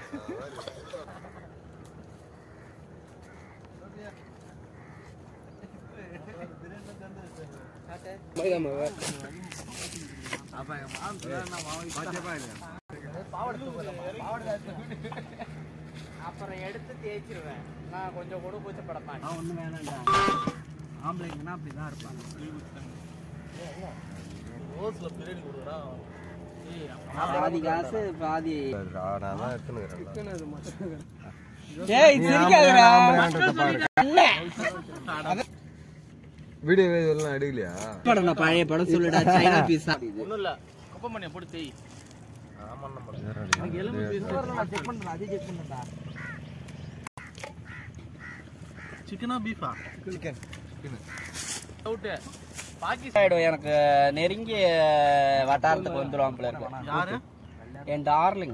அப்புறம் எடுத்து தேய்ச்சிருவேன் நான் கொஞ்சம் கூட கூச்சப்பட மாட்டேன் ஒன்றும் வேணாம்டா ஆம்பளைங்கன்னா அப்படி தான் இருப்பாங்க பாதி காசு பாதி நான் தான் எடுத்துன்னு ஏய் சிரிக்காதடா வீடியோ இதெல்லாம் எடுக்கலையா படம் நான் பழைய படம் சொல்லுடா சைனா பீஸா ஒன்றும் இல்லை குப்பமணியை போட்டு தேய் செக் பண்ணுடா அது செக் பண்ணுடா சிக்கனா பீஃபா சிக்கன் அவுட்டு பாகிஸ்தான் ஆயிடும் எனக்கு நெருங்கிய வட்டாரத்துக்கு வந்துருவான் போல இருக்கு யாரு என் டார்லிங்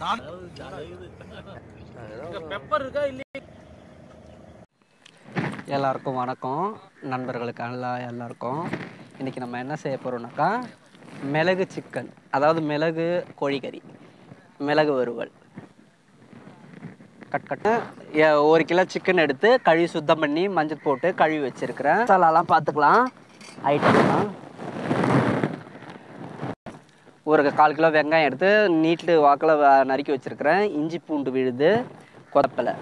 பெப்பர் இருக்கா இல்லையா எல்லாருக்கும் வணக்கம் நண்பர்களுக்கு எல்லா எல்லாருக்கும் இன்னைக்கு நம்ம என்ன செய்ய போறோம்னாக்கா மிளகு சிக்கன் அதாவது மிளகு கோழிக்கறி மிளகு வறுவல் கட் கட்டு ஏ- ஒரு கிலோ சிக்கன் எடுத்து கழுவி சுத்தம் பண்ணி மஞ்சள் போட்டு கழுவி வச்சிருக்கிறேன் மசாலாலாம் பார்த்துக்கலாம் ஐட்டம்லாம் ஒரு கால் கிலோ வெங்காயம் எடுத்து நீட்டு வாக்கில் நறுக்கி வச்சிருக்கிறேன் இஞ்சி பூண்டு விழுது கொத்தப்பலை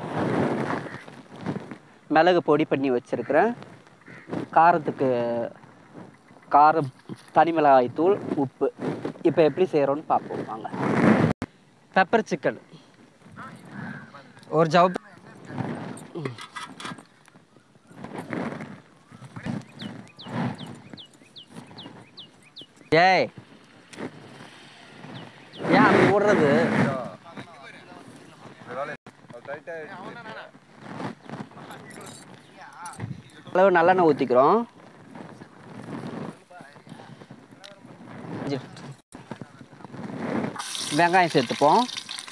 மிளகு பொடி பண்ணி வச்சிருக்கிறேன் காரத்துக்கு காரம் தனி மிளகாய் தூள் உப்பு இப்போ எப்படி செய்கிறோன்னு பார்ப்போம் வாங்க பெப்பர் சிக்கன் ஒரு ஜவ் ஏய் ஏன் அப்படி ஓடுறது அளவு நல்லெண்ணெய் ஊற்றிக்கிறோம் வெங்காயம் சேர்த்துப்போம்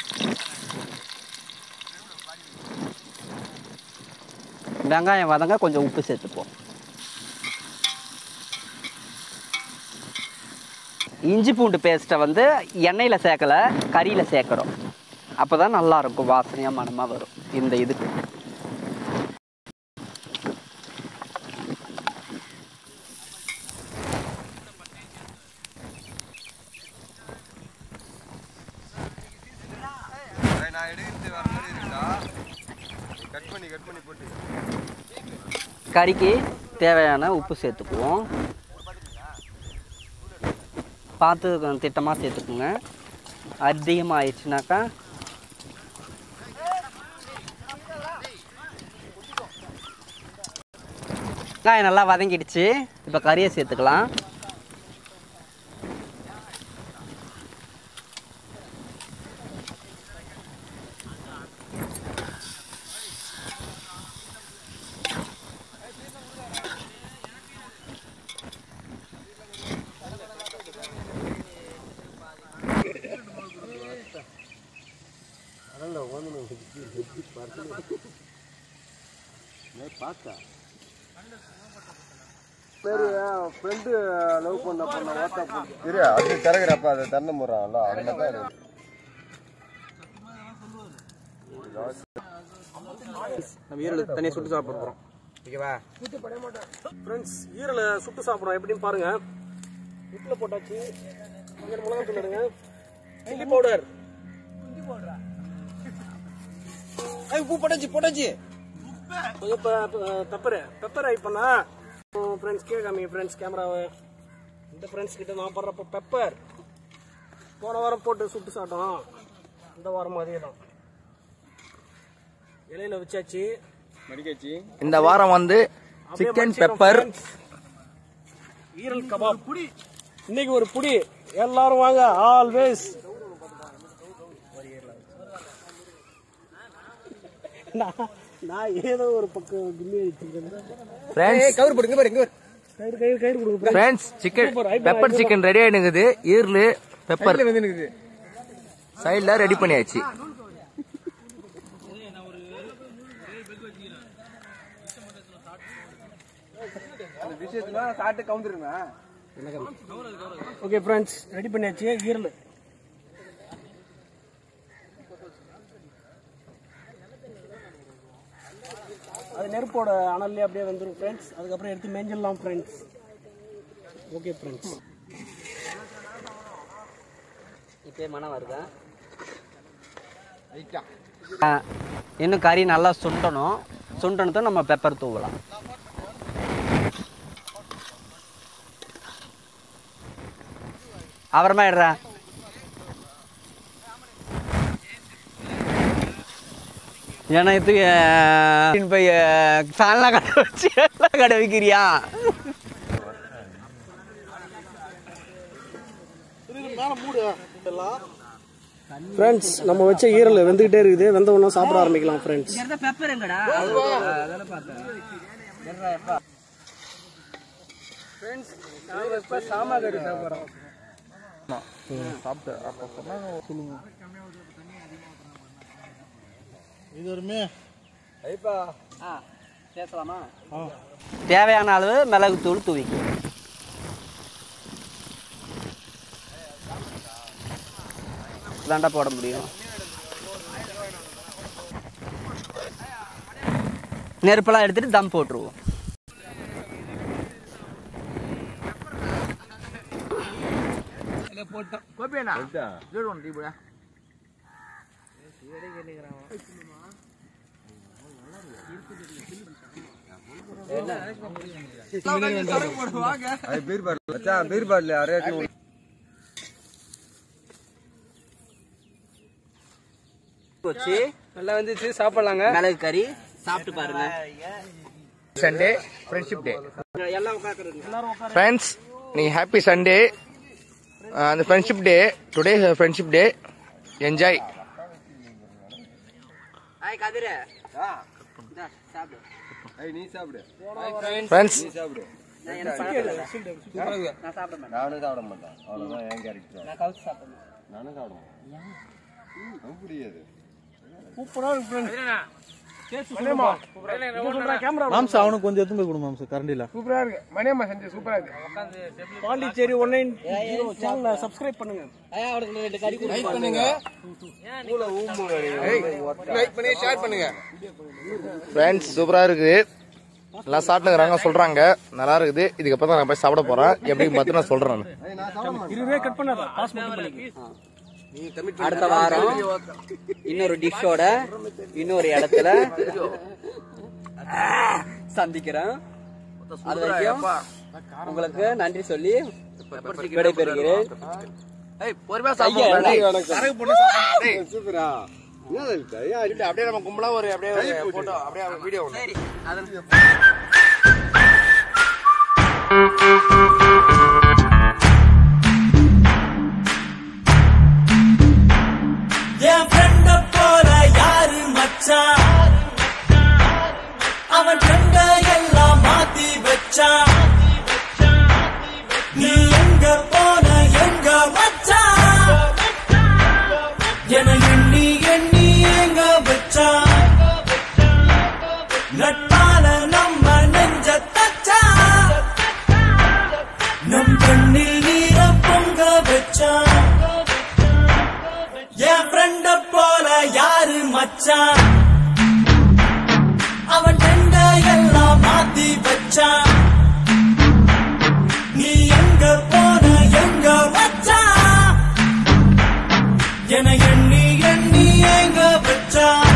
வெங்காயம் வதங்க கொஞ்சம் உப்பு சேர்த்துப்போம் இஞ்சி பூண்டு பேஸ்ட்டை வந்து எண்ணெயில் சேர்க்கலை கறியில் சேர்க்குறோம் அப்போ தான் நல்லாயிருக்கும் வாசனையாக மனமாக வரும் இந்த இதுக்கு நான் எடுக்கிறது வர மாதிரி இருக்கா கட் பண்ணி கட் பண்ணி போட்டு கறிக்கு தேவையான உப்பு சேர்த்துக்குவோம் பார்த்து கொஞ்சம் திட்டமாக சேர்த்துக்குங்க அதிகமாக ஆயிடுச்சுனாக்கா வெங்காயம் நல்லா வதங்கிடுச்சு இப்போ கறியை சேர்த்துக்கலாம் ஃப்ரெண்டு லவ் பண்ண பண்ண ஓட்டா போட்டு இரு அது திறகுறப்ப அதை தண்ணி முறான்ல அதில் தான் இருக்கு. நம்ம ஈரல் தனியாக சுட்டு சாப்பிட போகிறோம் ஓகேவா ஃப்ரெண்ட்ஸ் ஈரலை சுட்டு சாப்பிட்றோம் எப்படின்னு பாருங்க உப்பில் போட்டாச்சு கொஞ்சம் மிளகா தூள் எடுங்க சில்லி பவுடர் ஏய், உப்பு போட்டாச்சு போட்டாச்சு கொஞ்சம் பெப்பர் பெப்பர் ஆட் பண்ணா ஃப்ரெண்ட்ஸ் கே காமிங்க ஃப்ரெண்ட்ஸ் கேமராவை இந்த ஃப்ரெண்ட்ஸ் கிட்ட நான் போடுறப்ப பெப்பர் போன வாரம் போட்டு சுட்டு சாப்பிட்டோம் இந்த வாரம் அதே தான் இலையில வச்சாச்சு இந்த வாரம் வந்து சிக்கன் பெப்பர் ஈரல் கபாப் புடி இன்னைக்கு ஒரு புடி எல்லாரும் வாங்க ஆல்வேஸ் நான் ஏதோ ஒரு பக்கம் கில்லி வச்சிருக்கேன் கவர் போடுங்க பாருங்க கயிறு கயிறு கயிறு கொடுங்க friends chicken pepper chicken ready ஆயிடுங்குது ஈரல் பெப்பர் சைடில் ரெடி பண்ணியாச்சு ஓகே ஃப்ரெண்ட்ஸ் ரெடி பண்ணியாச்சு ஈரல் நெருப்போட அனல்லே அப்படியே வந்துடும் ஃப்ரெண்ட்ஸ் அதுக்கப்புறம் எடுத்து மேஞ்சிடலாம் ஃப்ரெண்ட்ஸ் ஓகே ஃப்ரெண்ட்ஸ் இப்பயே மனம் வருதா ஆ, இன்னும் கறி நல்லா சுண்டணும் சுண்டனதும் நம்ம பெப்பர் தூவலாம் அப்புறமா இடுறா ஏன்னா இது போய் சாலா கடை வச்சு எல்லாம் கடை வைக்கிறியா ஃப்ரெண்ட்ஸ் நம்ம வச்ச ஈரல் வெந்துகிட்டே இருக்குது வெந்த உடனே சாப்பிட ஆரம்பிக்கலாம் ஃப்ரெண்ட்ஸ் பெப்பர் எங்கடா சாமாகரி சாப்பிட்றோம் ஆ பேசலாமா தேவையான அளவு மிளகுத்தூள் தூவிக்கும் தாண்டா போட முடியும் நெருப்பெல்லாம் எடுத்துட்டு தம் போட்டுருவோம் அது பீர் பாட்டில் மச்சான் பீர் பாட்டில் அரையாட்டி வச்சு நல்லா வந்துச்சு சாப்பிடலாங்க மிளகு கறி சாப்பிட்டு பாருங்க சண்டே ஃப்ரெண்ட்ஷிப் டே ஃப்ரெண்ட்ஸ் நீ ஹாப்பி சண்டே அந்த friendship day today friendship day enjoy ஆய் கதிர சாப்பிடு ஐய் நீ சாப்பிடு ஃப்ரெண்ட்ஸ் நீ சாப்பிடு நான் எனக்கு பழக்கம் இல்லை. நான் சாப்பிட மாட்டேன் நானும் சாப்பிட மாட்டேன் அவ்வளோதான் என் கேரக்டர் நான் கவுச்சு சாப்பிடுவேன் நானும் சாப்பிட மாட்டேன் நமக்கு பிடிக்காது மாம்சம் அவனுக்கு கொஞ்சம் எடுத்து போய் கொடு மாம்சம் கரண்டில சூப்பரா இருக்கு மணியம்மா செஞ்சு சூப்பரா இருக்கு பாண்டிச்சேரி ஒன் நைன் சேனலை சப்ஸ்கிரைப் பண்ணுங்க ஐயா அவனுக்கு ரெண்டு கறி கொடுங்க லைக் பண்ணி ஷேர் பண்ணுங்க ஃப்ரெண்ட்ஸ் சூப்பராக இருக்குது எல்லாம் சாப்பிட்டுக்கிறாங்க சொல்கிறாங்க நல்லா இருக்குது இதுக்கப்புறம் தான் நான் போய் சாப்பிட போகிறேன் எப்படின்னு பார்த்து நான் சொல்கிறேன் நான் நான் சாப்பிட மாட்டேன் இருபது கட் பண்ணாத பாஸ் மட்டும் பண்ணிக்க அடுத்த வாரம் இன்னொரு டிஷ்ஷோட இன்னொரு இடத்துல சந்திக்கிறேன் அது வரைக்கும் உங்களுக்கு நன்றி சொல்லி விடைபெறுகிறேன் சூப்பரா என்ன இருக்கு? ஐயா, அப்படியே நம்ம கும்பலா ஒரு அப்படியே போட்டோ அப்படியே வீடியோ சரி அதன் என் ஃப்ரெண்ட போல யாரு மச்சான் அவன் ஃப்ரெண்ட எல்லாம் மாத்தி வச்சான் நீ எங்க போன எங்க மச்சான் என எண்ணி எண்ணி எங்க வச்சான் நட்பால நம்ம நெஞ்ச தச்சான் நம் கண்ணில் நீர பொங்க வச்சான் என் ஃப்ரெண்ட போல யாரு மச்சான் அவன் ஃப்ரெண்ட எல்லாம் மாத்தி வச்சான் நீ எங்க போன எங்க வச்சான் என எண்ணி எண்ணி எங்க வச்சான்